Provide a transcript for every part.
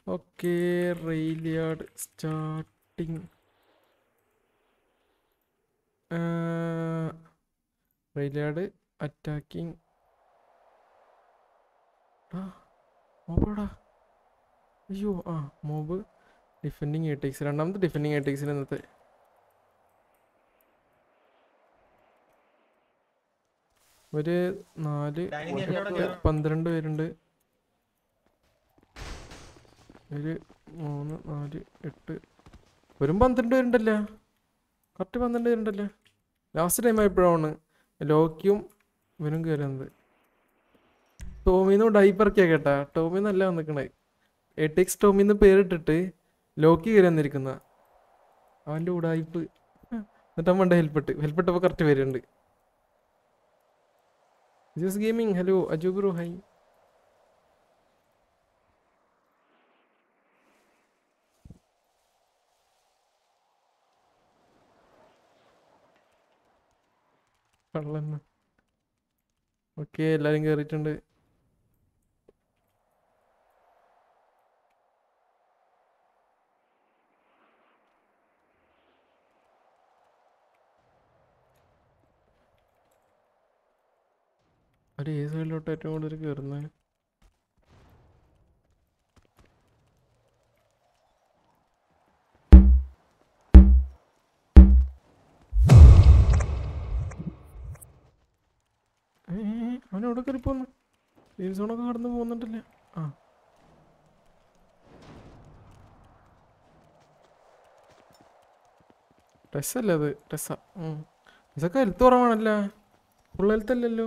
Okay റെയിലിയാർഡ് starting റെയിലിയാർഡ് attacking മോബടാ അയ്യോ ആ മോബ് ഡിഫെൻഡിങ് എട്ടിക്സ് രണ്ടാമത്തെ ഡിഫെൻഡിങ് എട്ടിക്സിന് ഇന്നത്തെ ഒരു നാല് ഡാനി, നീ എട്ട്, എവിടെ കേറാ? പന്ത്രണ്ട് പേരുണ്ട് ഒരു മൂന്ന് നാല് എട്ട് വെറും പന്ത്രണ്ട് പേരുണ്ടല്ലോ കറക്റ്റ് പന്ത്രണ്ട് പേരുണ്ടല്ലോ ലാസ്റ്റ് ടൈം ആയപ്പോഴാണ് ലോക്കിയും ഇവനും കയറുന്നത് ടോമിന്ന് ഡൈപ്പറക്കിയാ കേട്ടാ ടോമി നല്ല വന്നിക്കണേ എട്ടിക്സ് ടോമിന്ന് പേരിട്ടിട്ട് ലോക്കി കയറി വന്നിരിക്കുന്ന അവൻ്റെ ഉടായിപ്പ് എന്നിട്ട് അവൻ വേണ്ട ഹെൽപ്പെട്ട് ഹെൽപ്പെട്ടപ്പോൾ കറക്റ്റ് വരുന്നുണ്ട് juice gaming hello Aju bro hi കള്ളന്ന് ഓക്കെ എല്ലാരും കേറിയിട്ടുണ്ട് ഒരു ഏത് സൈഡിലോട്ട് ഏറ്റവും കൂടുതൽ കയറുന്നത് അവൻ എവിടെ കയറി പോന്നു ഗ്രീൻ സോണൊക്കെ കടന്ന് പോകുന്നുണ്ടല്ലേ ആ ടെസ്സല്ലേ അത് ടെസ്സ ഇതൊക്കെ ഹെൽത്ത് കുറവാണല്ലേ ഫുൾ ഹെൽത്ത് അല്ലല്ലോ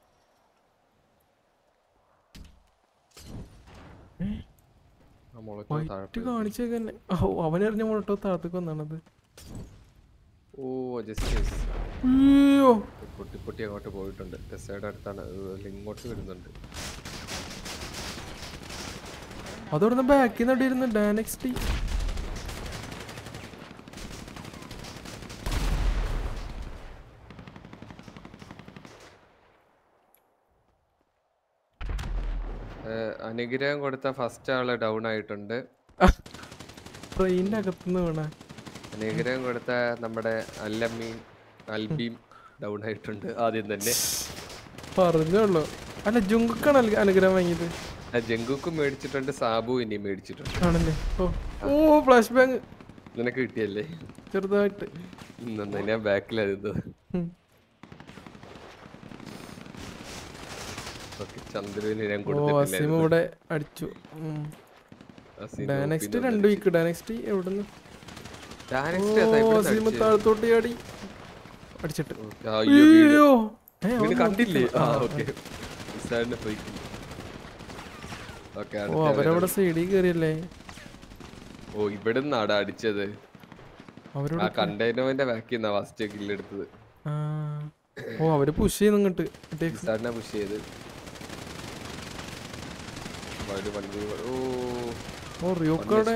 ആ മുളയ്ക്ക് താഴെ വൈറ്റ് പോയി. കാണിച്ചേക്ക് തന്നെ ഓ അവനെറിഞ്ഞ മുളട്ടോ താഴത്തേക്ക് വന്നാണത് ഓ ജസ്റ്റ് അയ്യോ പൊട്ടി പൊട്ടി അങ്ങോട്ട് പോയിട്ടുണ്ട് ടെസ്സയുടെ അടുത്താണ് അത് ഇങ്ങോട്ട് വരുന്നുണ്ട് അതോടെ ബാക്കിൽ നിന്ന് അടിയിരുന്നു ഡാനെക്സ് ടി ഏഹ്, അനുഗ്രഹം കൊടുത്ത ഫസ്റ്റ് ആള് ഡൗൺ ആയിട്ടുണ്ട് ട്രെയിനിന്റെ അകത്തുനിന്ന് വീണ അനുഗ്രഹം കൊടുത്ത നമ്മുടെ അല്ലമ്മീൻ അൽബീം ഡൗൺ ആയിട്ടുണ്ട് ആദ്യം തന്നെ പറഞ്ഞോളൂ അല്ല ജുങ്കാണ് അനുഗ്രഹം വാങ്ങിയത് ആ ജങ്കുക്കും മേടിച്ചിട്ടുണ്ട് സാബു ഇനി മേടിച്ചിട്ടുണ്ട് ആണല്ലേ ഓ ഓ ഫ്ലാഷ് ബാങ്ക് നിനക്ക് കിട്ടിയല്ലേ ചെറുതായിട്ട് നന്നായി ഞാൻ ബാക്കിലായിരുന്നു ഉം. ഓക്കെ ചന്ദ്രന് ഞാൻ ഓ അസീം കൊടുത്തിട്ടില്ലായിരുന്നു ഇവിടെ അടിച്ചു അസീം ഡാനെക്സ്റ്റ് നോക്കി രണ്ട് വീക്ക് ഡാനെക്സ്റ്റ് എവിടുന്ന് ഡാനെക്സ്റ്റ് അതാ ഓ ഇവിടുന്ന് അസീം അടിച്ചേ. താഴത്തോട്ട് ചാടി അടിച്ചിട്ട് ഓക്കേ, ആ, അയ്യോ, വീട്. അയ്യോ ഏ, വീട് അവൻ കണ്ടില്ലേ നോക്കിയില്ല. ആ ആ, ഓക്കെ നിസ്സാറിനെ പോയി ഓക്കെ ഓ അവരവിടെ സൈഡിൽ കയറിയല്ലേ ഓ ഇവിടുന്നാടാ അടിച്ചത് അവരോട് ആ കണ്ടെയ്നറിന്റെ ബാക്കിൽ നിന്നാ ഫസ്റ്റ് കില്ലെടുത്തത് ആ. ഓ അവര് പുഷ് ചെയ്യുന്നു ഇങ്ങോട്ട് മറ്റേ നിസ്സാറിനെ പുഷ് ചെയ്ത് അവര് വണ്ടി ഓ ഓ റിയോക്കോടെ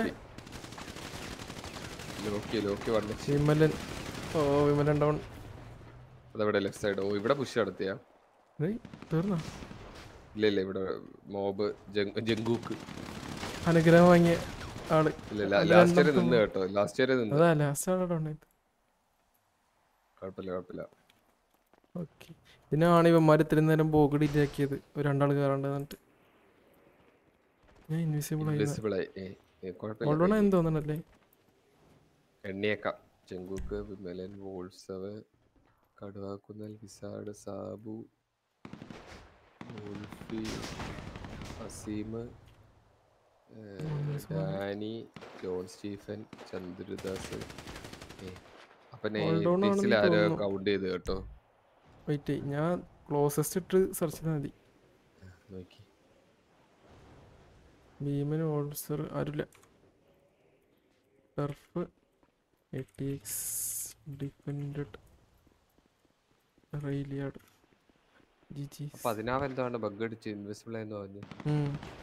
ലോക്കി ലോക്കി വണ്ടി വിമലൻ ഓ വിമലൻ ഡൗൺ അതവിടെ ലെഫ്റ്റ് സൈഡ് ഓ ഇവിടെ പുഷ് നടത്തിയാ തീർന്ന ഇല്ല ഇല്ല ഇവിടെ മോബ് ജങ്കൂക്ക് അനുഗ്രഹം വാങ്ങിയ ആള് ഇല്ല അത് ലാസ്റ്റ് വരെ രണ്ടാമത്തെ നിന്ന് കേട്ടോ ലാസ്റ്റ് വരെ നിന്ന് അതാ ലാസ്റ്റ് ആളെ ഡൗൺ ആയത് കുഴപ്പമില്ല കുഴപ്പമില്ല ഓക്കെ ഇതിനാണ് ഇവന്മാർ ഇത്രയും നേരം ബോഗ് ഡിലേ ആക്കിയത് ഒരു രണ്ടാൾ കയറണ്ട് എന്നിട്ട് ഞാൻ ഇൻവിസിബിൾ ആയി ഇൻവിസിബിൾ ആയി ഏ, ഏ, കുഴപ്പമില്ല ഓൾഡോണ എന്ന് തോന്നണല്ലേ എണ്ണിയേക്കാം ചെങ്കൂക്ക് വിമലൻ വോൾസവ് കടുവാക്കുന്നൽ wizard Sabu Wolfie Azeem Danny John Stephen Chandradas ഏ, അപ്പൊ All down ആണെന്ന് നെയ്റ്റിൽ ആരോ തോന്നുന്നു. കൗണ്ട് ചെയ്ത് കേട്ടോ വെയിറ്റ് ഞാൻ ക്ലോസസ്റ്റ് ഇട്ട് സെർച്ച് ചെയ്താൽ മതി നോക്കി ഭീമൻ ഓൾസർ ആരുമില്ല ടർഫ് എ എക്സ് ഡിഫൻഡ് റെയിലിയാർഡ് ജി ജി അപ്പൊ അതിനാവ് എന്താണ് ബഗ് അടിച്ച് ഇൻവിസിബിൾ ആയെന്ന് പറഞ്ഞു ഉം.